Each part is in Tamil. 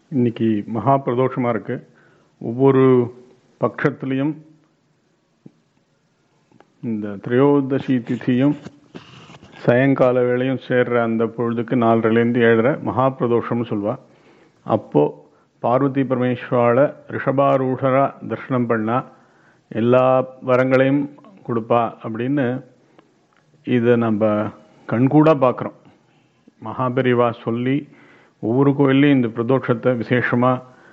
இன்னைக்கு மகா பிரதோஷமாக இருக்கு ஒவ்வொரு பட்சத்துலேயும் இந்த திரையோதசி திதியும் சாயங்கால வேளையும் சேர்ற அந்த பொழுதுக்கு நாலரைலேருந்து ஏழரை மகா பிரதோஷம்னு சொல்வா அப்போ பார்வதி பரமேஸ்வரால ரிஷபாரூஷரா தரிசனம் பண்ணா எல்லா வரங்களையும் கொடுப்பா அப்படின்னு இதை நம்ம கண்கூடா பார்க்குறோம் மகாபெரிவா சொல்லி ஒவ்வொரு கோயில்லையும் இந்த பிரதோஷத்தை விசேஷமா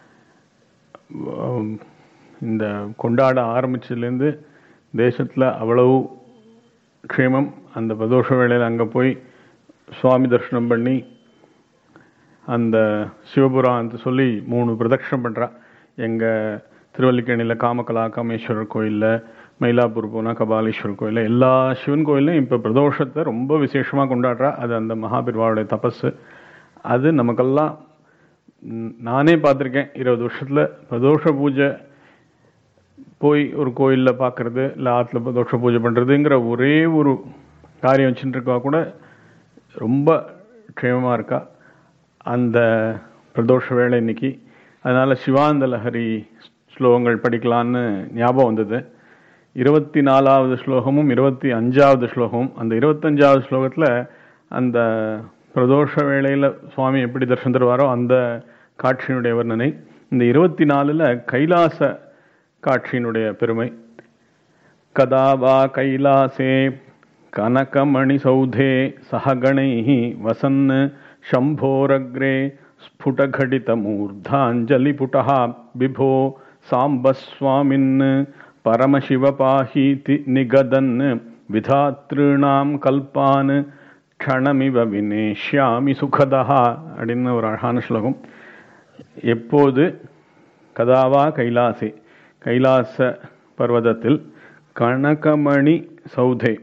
ஆம், இந்த கொண்டாட ஆரம்பிச்சதுலேருந்து தேசத்துல அவ்வளவு க்ஷேமம் அந்த பிரதோஷ வேளையில் அங்க போய் சுவாமி தரிசனம் பண்ணி அந்த சிவபுராணத்தை சொல்லி மூணு பிரதட்சணம் பண்றா எங்க திருவல்லிக்கேணியில் காமகலா காமேஸ்வரர் கோயில்ல மயிலாப்பூர் போனா கபாலீஸ்வரர் கோயில்ல எல்லா சிவன் கோயில்லையும் இப்ப பிரதோஷத்தை ரொம்ப விசேஷமா கொண்டாடுறா அது அந்த மகாபிர்வாவுடைய தபஸ் அது நமக்கெல்லாம் ம், நானே பார்த்துருக்கேன் இருபது வருஷத்துல பிரதோஷ பூஜை போய் ஒரு கோயில்ல பார்க்கறது இல்லை ஆற்றுல பிரதோஷ பூஜை பண்றதுங்கிற ஒரே ஒரு காரியம் வச்சுட்டு இருக்கா கூட ரொம்ப க்ஷேமமா இருக்கா அந்த பிரதோஷ வேளை இன்னைக்கு அதனால சிவானந்த லஹரி ஸ்லோகங்கள் படிக்கலான்னு ஞாபகம் வந்தது இருபத்தி நாலாவது ஸ்லோகமும் இருபத்தி அஞ்சாவது ஸ்லோகமும் அந்த இருபத்தஞ்சாவது ஸ்லோகத்துல அந்த பிரதோஷ வேளையில சுவாமி எப்படி தரிசனம் தருவாரோ அந்த காட்சியினுடைய வர்ணனை இந்த இருபத்தி நாலுல கைலாச காட்சியினுடைய பெருமை கதா வா கைலாசே கனகமணிசௌधे सहगणैः वसन् शम्भोरग्रे स्फुटघटितमूर्धाञ्जलिपुटः बिभो साम्बस्वामिन् परमशिवपाहीति निगदन् विधातॄणां கல்பான் க்ஷணமிவ வினேஷ்யாமி சுகதா அப்படின்னு ஒரு அழகான ஸ்லோகம் எப்போது கதாவா கைலாசே கைலாச பர்வதத்தில் கனகமணி சௌதே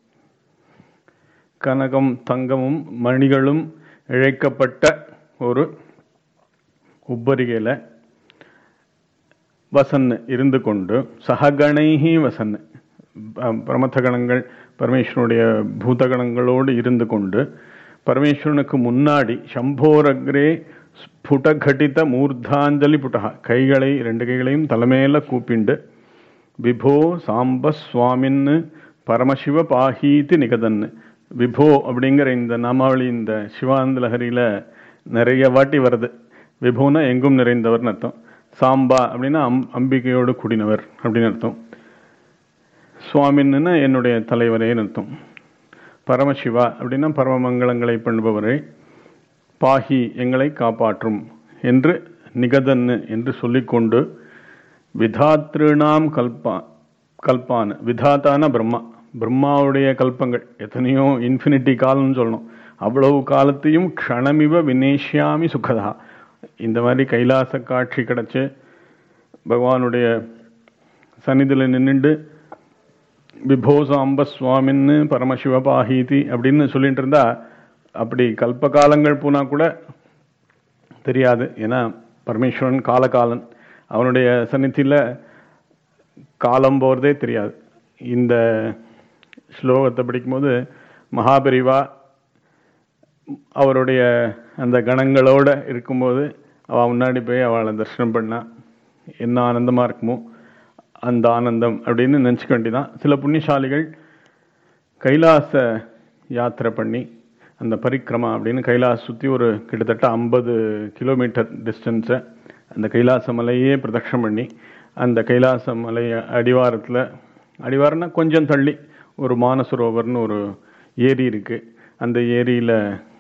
கனகம் தங்கமும் மணிகளும் இழைக்கப்பட்ட ஒரு உப்பரிகையில வசன் இருந்து கொண்டு சககணைஹி வசன் ப- பிரமத்த கணங்கள் பரமேஸ்வரனுடைய பூதகணங்களோடு இருந்து கொண்டு பரமேஸ்வரனுக்கு முன்னாடி சம்போரக்ரே ஸ்புடகடித மூர்த்தாஞ்சலி புட்டகா கைகளை ரெண்டு கைகளையும் தலைமையில கூப்பிண்டு விபோ சாம்ப சுவாமின்னு பரமசிவ பாஹீதி நிகதன்னு விபோ அப்படிங்கிற இந்த நாமாவளி இந்த சிவானந்த லஹரியில நிறைய வாட்டி வருது விபோனா எங்கும் நிறைந்தவர்னு அர்த்தம் சாம்பா அப்படின்னா அம் அம்பிகையோடு கூடினவர் அப்படின்னு அர்த்தம் சுவாமின்னு என்னுடைய தலைவரேன்னு அர்த்தம் பரமசிவா அப்படின்னா பரமமங்கலங்களை பண்ணுபவரே பாஹி எங்களை காப்பாற்றும் என்று நிகதன்னு என்று சொல்லிக்கொண்டு விதாத்ருணாம் கல்பா கல்பான் விதாத்தான பிரம்மா பிரம்மாவுடைய கல்பங்கள் எத்தனையோ இன்ஃபினிட்டி காலம்னு சொல்லணும் அவ்வளவு காலத்தையும் க்ஷணமிவ வினேஷ்யாமி சுகதா இந்த மாதிரி கைலாச காட்சி கிடைச்சு பகவானுடைய சந்நிதியில் நின்னுண்டு விபோசாம்ப சுவாமின்னு பரமசிவ பாஹீதி அப்படின்னு சொல்லிட்டு இருந்தா அப்படி கல்பகாலங்கள் போனா கூட தெரியாது ஏன்னா பரமேஸ்வரன் காலகாலன் அவனுடைய சந்நிதியில் காலம் போகிறதே தெரியாது இந்த ஸ்லோகத்தை படிக்கும்போது மகாபெரிவா அவருடைய அந்த கணங்களோட இருக்கும்போது அவள் முன்னாடி போய் அவளை தரிசனம் பண்ணா என்ன ஆனந்தமா இருக்குமோ அந்த ஆனந்தம் அப்படின்னு நினச்சிக்க வேண்டியதான் சில புண்ணியசாலிகள் கைலாச யாத்திரை பண்ணி அந்த பரிக்கிரமா அப்படின்னு கைலாச சுற்றி ஒரு கிட்டத்தட்ட ஐம்பது கிலோமீட்டர் டிஸ்டன்ஸை அந்த கைலாச மலையே பிரதட்சணம் பண்ணி அந்த கைலாச மலை அடிவாரத்தில் அடிவாரம்னா கொஞ்சம் தள்ளி ஒரு மானசரோவர்னு ஒரு ஏரி இருக்கு அந்த ஏரியில்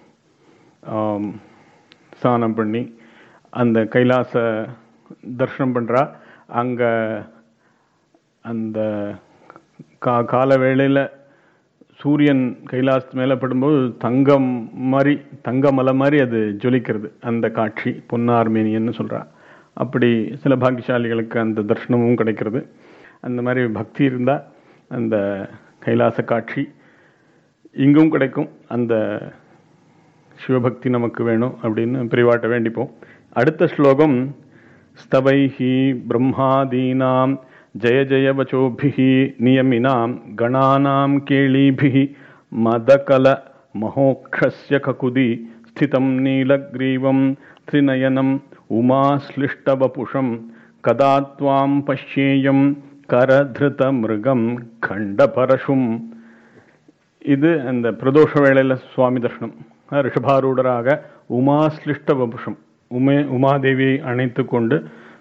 ஸ்நானம் பண்ணி அந்த கைலாச தரிசனம் பண்றா அங்க அந்த கா கால வேளையில சூரியன் கைலாசத்து மேல படும்போது தங்கம் மாதிரி தங்க மலை மாதிரி அது ஜொலிக்கிறது அந்த காட்சி பொன்னார்மேனியன்னு சொல்றா அப்படி சில பாக்கியசாலிகளுக்கு அந்த தரிசனமும் கிடைக்கிறது அந்த மாதிரி பக்தி இருந்தா அந்த கைலாச காட்சி இங்கும் கிடைக்கும் அந்த சிவபக்தி நமக்கு வேணும் அப்படின்னு பிரிவாட்ட வேண்டிப்போம் அடுத்த ஸ்லோகம் ஸ்தவைஹி பிரம்மாதீனாம் ஜய ஜய வச்சோபிஹி நியமினாம் கணானாம் கேளீபிஹி மதகல மகோக்ஷஸ்ய ககுதி ஸ்திதம் நீலக்ரீவம் त्रिनयनम् உமாஸ்லிஷ்டவபுஷம் கதா துவாம் பஷ்யேயம் கரதிருத மிருகம் கண்டபரஷும் இது அந்த பிரதோஷ வேளையில சுவாமி தர்ஷனம் ரிஷபாரூடராக உமாஸ்லிஷ்ட வபுஷம் உமே உமாதேவியை அணைத்து கொண்டு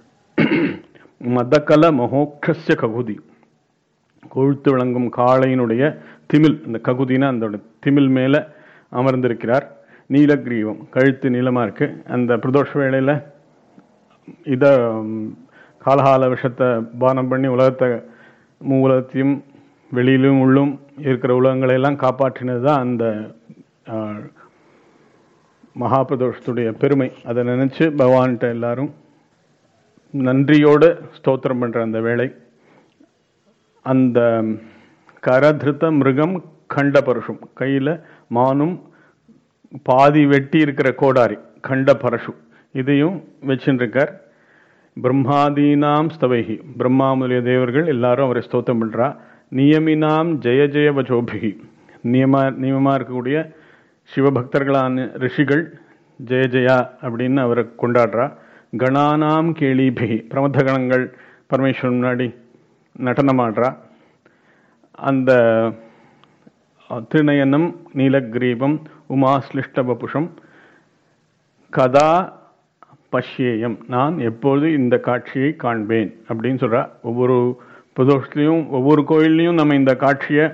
மதக்கல மகோக்ஷஸ்ய ககுதி கொழுத்து விளங்கும் காளையினுடைய திமில் அந்த ககுதினா அந்த திமில் மேல அமர்ந்திருக்கிறார் நீலகிரீவம் கழுத்து நீளமா இருக்கு அந்த பிரதோஷ வேளையில இத ம், காலகால விஷத்தை பானம் பண்ணி உலகத்தை மூ உலகத்தையும் வெளியிலும் உள்ளும் இருக்கிற உலகங்களை எல்லாம் காப்பாற்றினது தான் அந்த ஆ, மகாபிரதோஷத்துடைய பெருமை அதை நினைச்சு பகவான்கிட்ட எல்லாரும் நன்றியோடு ஸ்தோத்திரம் பண்ற அந்த வேளை அந்த கரதிருத்த மிருகம் கண்ட பரஷும் கையில மானும் பாதி வெட்டி இருக்கிற கோடாரி கண்ட பரஷு இதையும் வச்சுருக்கார் பிரம்மாதீனாம் ஸ்தவைகி பிரம்மா முதலிய தேவர்கள் எல்லாரும் அவரை ஸ்தோத்திரம் பண்றா நியமினாம் ஜெய ஜெய வச்சோபிகி நியமா நியமமா இருக்கக்கூடிய சிவபக்தர்களான ரிஷிகள் ஜெய ஜெயா அப்படின்னு அவரை கொண்டாடுறா கணானாம் கேளிபிகி பிரமத கணங்கள் பரமேஸ்வரன் முன்னாடி நடனமாடுறா அந்த அஹ், திருநயனம் நீலகிரீபம் உமாஸ்லிஷ்டபபுஷம் கதா பஷ்யேயம் நான் எப்போது இந்த காட்சியை காண்பேன் அப்படின்னு சொல்றா ஒவ்வொரு பிரதோஷத்துலையும் ஒவ்வொரு கோயில்லையும் நம்ம இந்த காட்சியை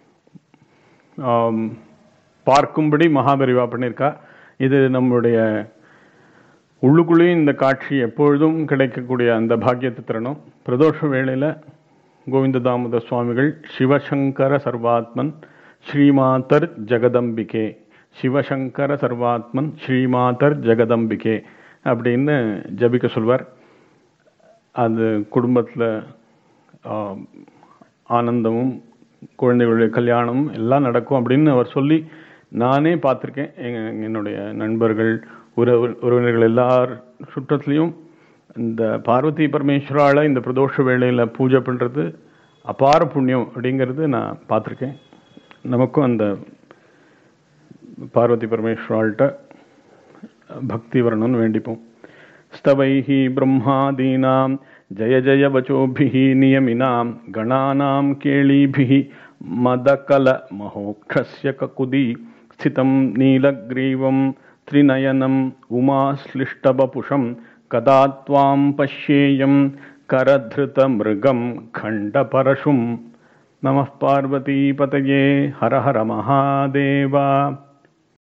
ஆம், பார்க்கும்படி மகாபரிவா பண்ணியிருக்கா இது நம்முடைய உள்ளுக்குள்ளேயும் இந்த காட்சி எப்பொழுதும் கிடைக்கக்கூடிய அந்த பாக்கியத்தை தரணும் பிரதோஷ வேளையில கோவிந்த தாமோத சுவாமிகள் சிவசங்கர சர்வாத்மன் ஸ்ரீமாதர் ஜெகதம்பிகே சிவசங்கர சர்வாத்மன் ஸ்ரீமாதர் ஜெகதம்பிகே அப்படின்னு ஜபிக்க சொல்வார் அது குடும்பத்தில் ஆனந்தமும் குழந்தைகளுடைய கல்யாணம் எல்லாம் நடக்கும் அப்படின்னு அவர் சொல்லி நானே பார்த்துருக்கேன் எங்க என்னுடைய நண்பர்கள் உறவு உறவினர்கள் எல்லார் சுற்றத்துலேயும் இந்த பார்வதி பரமேஸ்வரால இந்த பிரதோஷ வேளையில பூஜை பண்றது அபார புண்ணியம் அப்படிங்கிறது நான் பார்த்துருக்கேன் நமக்கும் அந்த பார்வதி பரமேஸ்வராள்கிட்ட பக்தி வரணும்னு வேண்டிப்போம் स्तवैः ब्रह्मादीनां जय जय वचोभिः नियमिनां गणानां केळीभिः मदकलमहोक्षस्य ककुदी स्थितं नीलग्रीवं त्रिनयनम् उमाश्लिष्टवपुषं कदा त्वां पश्येयं करधृतमृगं खण्डपरशुं नमः पार्वतीपतये हर हर महादेवा